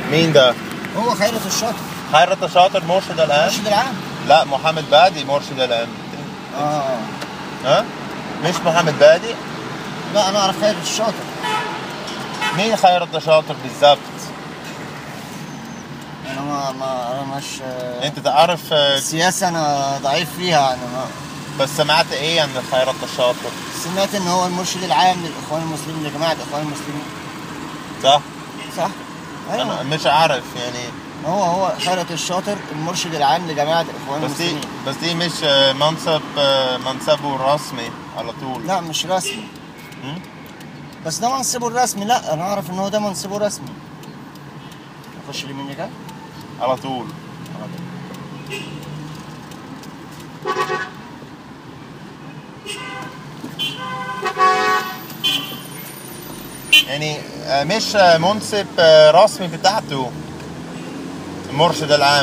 مين ده؟ هو خيرت الشاطر خيرت الشاطر مرشد الان؟ مرشد العام لا محمد بادي مرشد الان اه ها؟ مش محمد بادي؟ لا انا اعرف خيرت الشاطر مين خيرت الشاطر بالضبط؟ انا ما ما انا مش انت تعرف آه، السياسه انا ضعيف فيها انا ما بس سمعت ايه عن خيرت الشاطر؟ سمعت ان هو المرشد العام للاخوان المسلمين لجماعه الاخوان المسلمين صح؟ صح؟ انا ايوه مش عارف يعني هو هو خيرت الشاطر المرشد العام لجماعه الاخوان بس دي المسلمين بس دي مش آه، منصب آه، منصبه الرسمي على طول لا مش رسمي مم؟ بس ده منصبه الرسمي لا انا اعرف ان هو ده منصبه الرسمي نخش لي مني كده على طول يعني آه، مش آه، منصب آه، رسمي بتاعته المرشد العام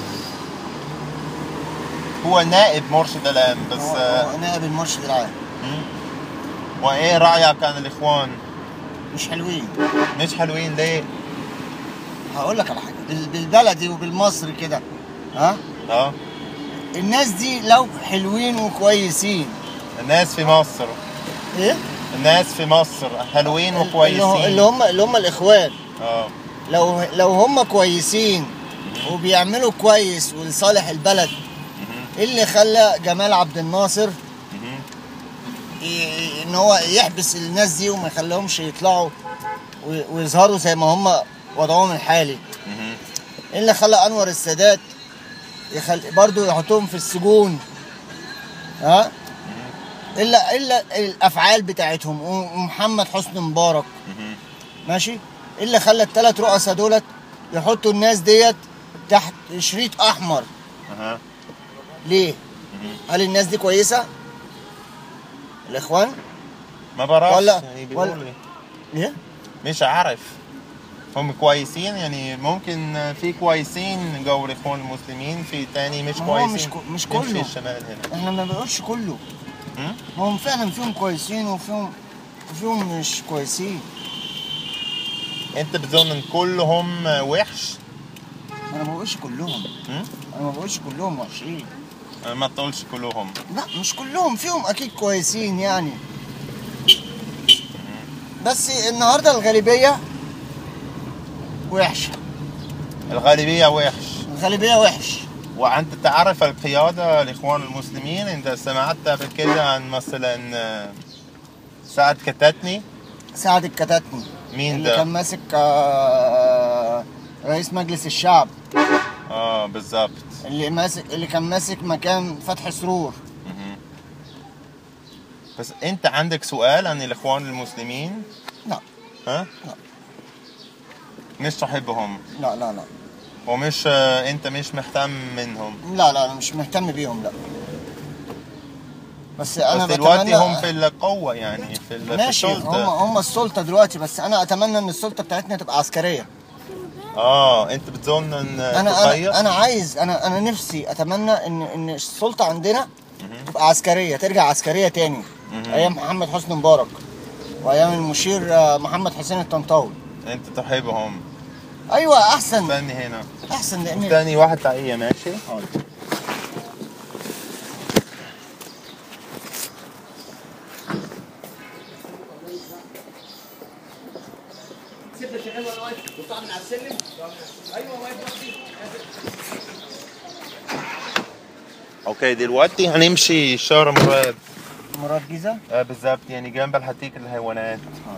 هو نائب مرشد العام بس هو, آه، هو نائب المرشد العام مم. وايه رايك عن الاخوان مش حلوين مش حلوين ليه هقول لك على حاجه بال- بالبلدي وبالمصري كده ها اه الناس دي لو حلوين وكويسين الناس في مصر ايه الناس في مصر حلوين اللي, هو- وكويسين اللي هم اللي هم الاخوان اه لو لو هم كويسين وبيعملوا كويس ولصالح البلد مهم. ايه اللي خلى جمال عبد الناصر مهم. ي- ان هو يحبس الناس دي وما يخليهمش يطلعوا و- ويظهروا زي ما هم وضعهم الحالي مهم. ايه اللي خلى انور السادات يخل... برضو يحطهم في السجون ها الا الا الافعال بتاعتهم ومحمد حسني مبارك مهم. ماشي ايه اللي خلى الثلاث رؤساء دولت يحطوا الناس ديت تحت شريط احمر اها ليه مهم. هل الناس دي كويسه الاخوان ما بعرفش ولا- يعني ولا- بيقولوا لي. ليه مش عارف هم كويسين يعني ممكن في كويسين جو الاخوان المسلمين في تاني مش ما هو كويسين مش كو- مش في كله. الشمال هنا احنا ما بنقولش كله هم؟ ما هم فعلا فيهم كويسين وفيهم وفيهم مش كويسين انت بتظن ان كلهم وحش انا ما بقولش كلهم هم؟ انا ما بقولش كلهم وحشين ما تقولش كلهم لا مش كلهم فيهم اكيد كويسين يعني بس النهارده الغالبيه وحشه الغالبية وحش الغالبيه وحش وانت تعرف القيادة الاخوان المسلمين انت سمعت قبل كده عن مثلا آه، سعد كتاتني سعد الكتاتني مين اللي ده؟ كان ماسك آه، رئيس مجلس الشعب اه بالظبط اللي ماسك اللي كان ماسك مكان فتحي سرور مهم. بس انت عندك سؤال عن الاخوان المسلمين لا ها لا. مش تحبهم لا لا لا ومش آه، انت مش مهتم منهم لا لا انا مش مهتم بيهم لا بس انا بس دلوقتي بتمنى هم في القوة يعني في ال- في ماشي هم السلطة هم السلطه دلوقتي بس انا اتمنى ان السلطه بتاعتنا تبقى عسكريه اه انت بتظن ان انا تغير انا انا عايز انا انا نفسي اتمنى ان ان السلطه عندنا تبقى عسكريه ترجع عسكريه تاني مهم. ايام محمد حسني مبارك وايام المشير آه، محمد حسين الطنطاوي انت تحبهم ايوه احسن استني هنا احسن لان استني واحد تحية ماشي اوكي دلوقتي هنمشي شارع مراد مراد جيزه آه بالظبط يعني جنب الحديقة الحيوانات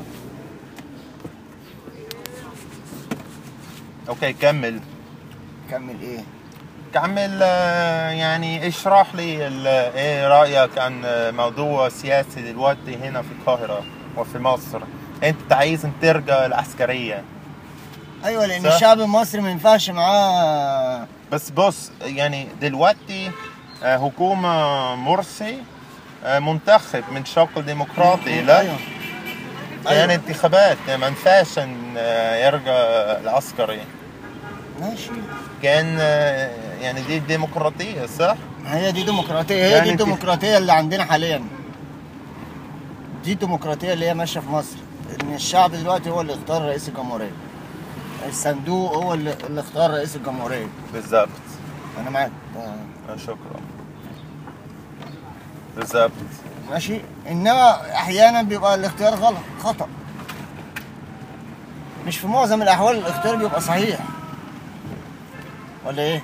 اوكي كمل كمل ايه كمل آه، يعني اشرح لي ال- ايه رأيك عن آه، موضوع سياسي دلوقتي هنا في القاهرة وفي مصر انت عايز ان ترجع العسكرية ايوه لان صح. الشعب المصري ما ينفعش معاه بس بص يعني دلوقتي آه، حكومة مرسي آه، منتخب من شكل ديمقراطي لا ايوه يعني أيوة. انتخابات يعني ما ينفعش ان آه، يرجع العسكري ماشي كان آه، يعني دي الديمقراطية صح؟ هي دي ديمقراطيه هي يعني دي انت- الديمقراطيه اللي عندنا حاليا دي الديمقراطيه اللي هي ماشيه في مصر ان الشعب دلوقتي هو اللي اختار رئيس الجمهوريه الصندوق هو اللي, اللي اختار رئيس الجمهوريه بالظبط انا معاك آه، آه، شكرا بالظبط ماشي انما احيانا بيبقى الاختيار غلط خطا مش في معظم الاحوال الاختيار بيبقى صحيح ولا ايه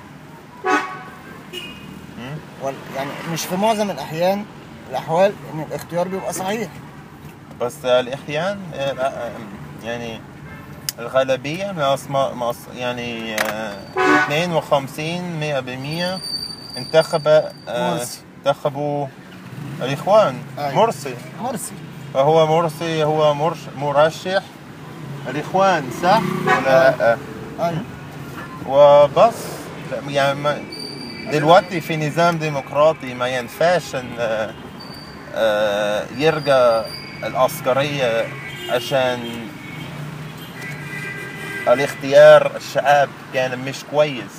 مم. ولا يعني مش في معظم الاحيان الاحوال ان الاختيار بيبقى صحيح بس الإحيان آه، آه، يعني الغالبية مص- مص- يعني آه، 52 100 بالمية انتخب آه، مرسي. انتخبوا الإخوان أيوة. مرسي مرسي فهو مرسي هو مرش مرشح الإخوان صح ولا لا؟ ايوه وبس يعني ما دلوقتي في نظام ديمقراطي ما ينفعش ان آه، آه، يرجع العسكرية عشان الاختيار الشعب كان مش كويس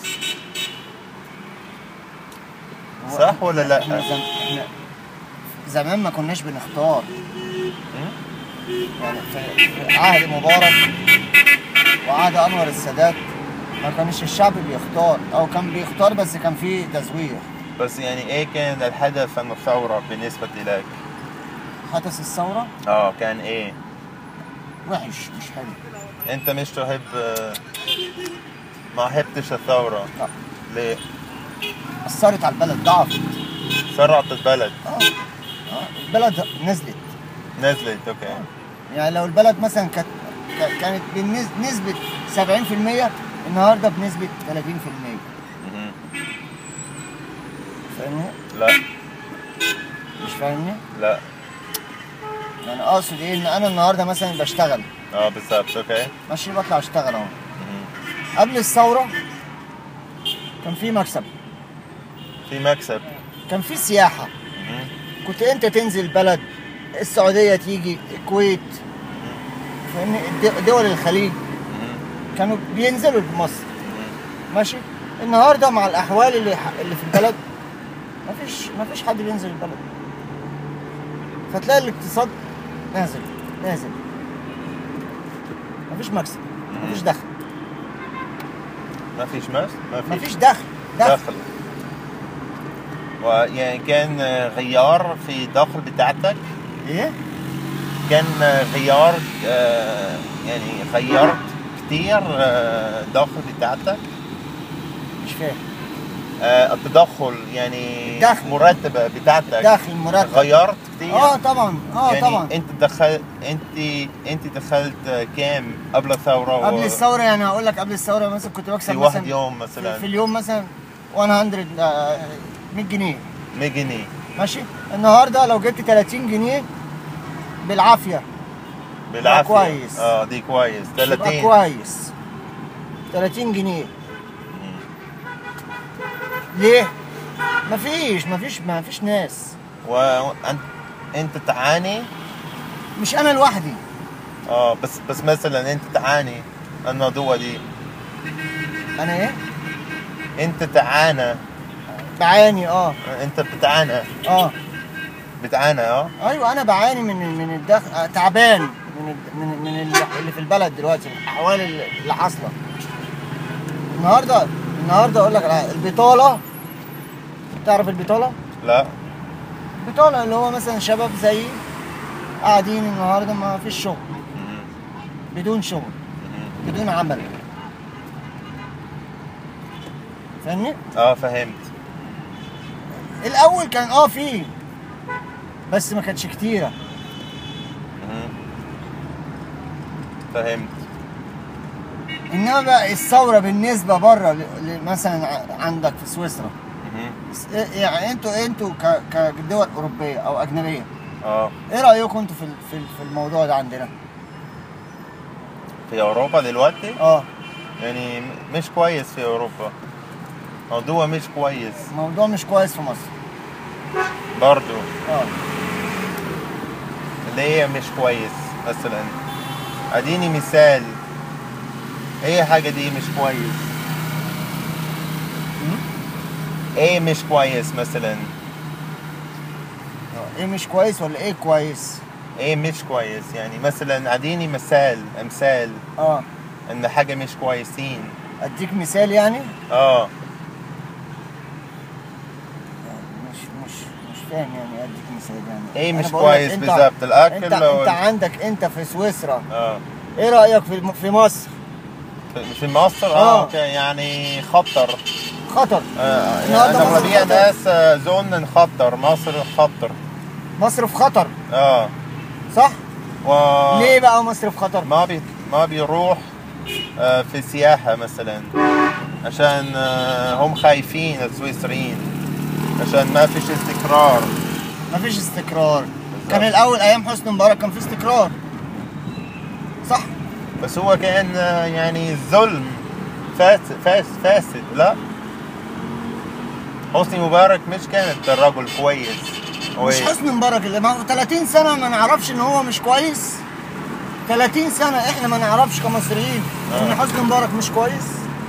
صح ولا لا؟ احنا زم... احنا زمان ما كناش بنختار مم؟ يعني في في عهد مبارك وعهد انور السادات ما كانش الشعب بيختار او كان بيختار بس كان فيه تزوير بس يعني ايه كان الهدف من الثورة بالنسبة لك؟ حدث الثوره اه كان ايه؟ وحش مش حلو انت مش تحب آه، ما حبتش الثورة لا ليه؟ اثرت على البلد ضعفت سرعت البلد اه اه البلد نزلت نزلت اوكي يعني لو البلد مثلا كانت كا- كانت بنسبة 70% النهارده بنسبة 30% مهم. فاهمني؟ لا مش فاهمني؟ لا يعني اقصد ايه ان انا النهارده مثلا بشتغل اه بالظبط اوكي ماشي بطلع اشتغل اهو مهم. قبل الثورة كان في مكسب في مكسب كان في سياحة مهم. كنت انت تنزل بلد السعودية تيجي الكويت فاهمني الد- دول الخليج مهم. كانوا بينزلوا بمصر مهم. ماشي النهارده مع الاحوال اللي اللي في البلد مفيش مفيش حد بينزل البلد فتلاقي الاقتصاد نازل نازل مفيش مكسب مفيش دخل ما فيش مس ما فيش مفيش دخل دخل دخل ويعني كان آه، غيار في دخل بتاعتك ايه كان آه، غيار آه، يعني غيرت كتير آه، دخل بتاعتك مش فاهم آه، التدخل يعني دخل. مرتبة بتاعتك دخل مرتب غيرت كتير اه طبعا اه يعني طبعا انت دخلت انت انت دخلت كام قبل الثورة و- قبل الثوره يعني هقول لك قبل الثوره مثلا كنت بكسب في مثلا واحد يوم في, مثلا في اليوم مثلا 100 آه، 100 جنيه 100 جنيه ماشي النهارده لو جبت 30 جنيه بالعافيه بالعافية كويس. اه دي كويس يبقى 30 كويس 30 جنيه مم. ليه؟ مفيش مفيش مفيش ناس وانت انت تعاني مش انا لوحدي اه بس بس مثلا انت تعاني الموضوع دي انا ايه؟ انت تعانى بعاني اه انت بتعانى اه بتعانى اه ايوه انا بعاني من من الدخل آه، تعبان من ال- من من ال- اللي في البلد دلوقتي الاحوال اللي اللي حاصله النهارده النهارده اقول لك على- البطاله تعرف البطاله؟ لا البطاله اللي هو مثلا شباب زيي قاعدين النهارده ما فيش شغل مم. بدون شغل مم. بدون عمل فاهمني؟ اه فهمت الاول كان اه فيه بس ما كانتش كتيره مم. فهمت انما بقى الثوره بالنسبه بره ل- ل- مثلا ع- عندك في سويسرا مم. س- يعني انتوا انتوا ك- كدول اوروبيه او اجنبيه اه ايه رايكم انتوا في ال- في ال- في الموضوع ده عندنا؟ في اوروبا دلوقتي اه يعني م- مش كويس في اوروبا موضوع مش كويس الموضوع مش كويس في مصر برضو اه ليه مش كويس مثلا اديني مثال ايه حاجة دي مش كويس م? ايه مش كويس مثلا آه. ايه مش كويس ولا ايه كويس؟ ايه مش كويس يعني مثلا اديني مثال امثال اه ان حاجه مش كويسين اديك مثال يعني اه مش مش مش فاهم يعني اديك مثال يعني ايه أنا مش بقول لك كويس أنت- بالظبط الاكل انت لو- انت عندك انت في سويسرا اه ايه رايك في الم- في مصر في- في مصر اه, آه. اوكي يعني خطر خطر آه النهاردة يعني مصر اغلبيه خطر. ناس آه، زون إن خطر مصر خطر مصر في خطر اه صح و ليه بقى مصر في خطر ما بي ما بيروح آه، في سياحة مثلا عشان آه، هم خايفين السويسريين عشان ما فيش استقرار مفيش استقرار كان الاول ايام حسني مبارك كان في استقرار صح بس هو كان آه، يعني ظلم فاسد فاسد, فاسد لا حسني مبارك مش كانت رجل كويس هو مش حسني مبارك اللي ما هو 30 سنه ما نعرفش ان هو مش كويس 30 سنه احنا ما نعرفش كمصريين ان آه. حسني مبارك مش كويس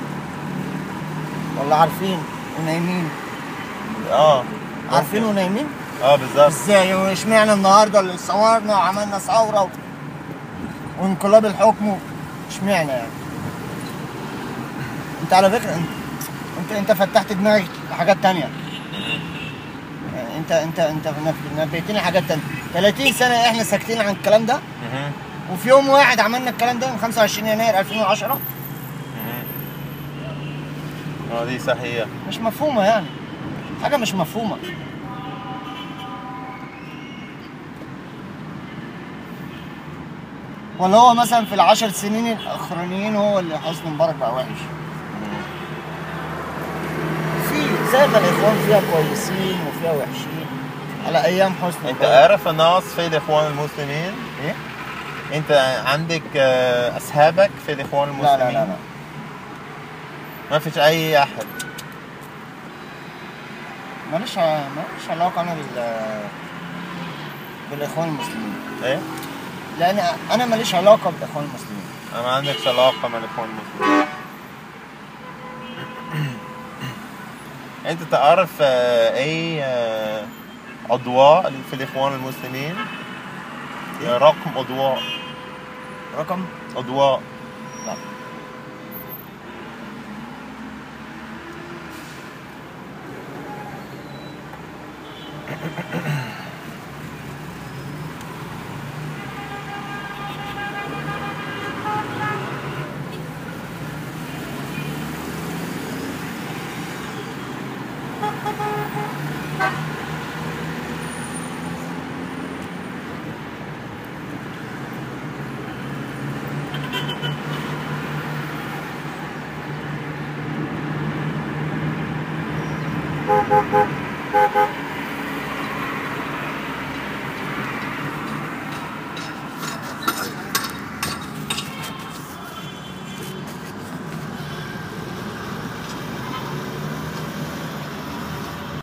ولا عارفين ونايمين اه عارفين ونايمين اه بالظبط ازاي واشمعنى النهارده اللي صورنا وعملنا ثوره و... وانقلاب الحكم اشمعنى يعني انت على فكره انت انت, انت فتحت دماغي لحاجات تانية يعني انت انت انت نب- نبهتني حاجات تانية 30 سنه احنا ساكتين عن الكلام ده مهم. وفي يوم واحد عملنا الكلام ده من 25 يناير 2010 مهم. اه دي صحيح مش مفهومه يعني حاجه مش مفهومه ولا هو مثلا في العشر سنين الاخرانيين هو اللي حسني مبارك بقى وحش في زي ما الاخوان فيها كويسين وفيها وحشين على ايام حسني انت مبارك. عارف الناس في الاخوان المسلمين ايه انت عندك آه، اصحابك في الاخوان المسلمين لا لا لا لا ما فيش اي احد ماليش ع- ماليش علاقه انا بال بالاخوان المسلمين ايه لان انا ماليش علاقه بالاخوان المسلمين انا ما عندكش علاقه مع الاخوان المسلمين انت تعرف آه، اي آه، اضواء في الاخوان المسلمين يا رقم اضواء رقم اضواء لا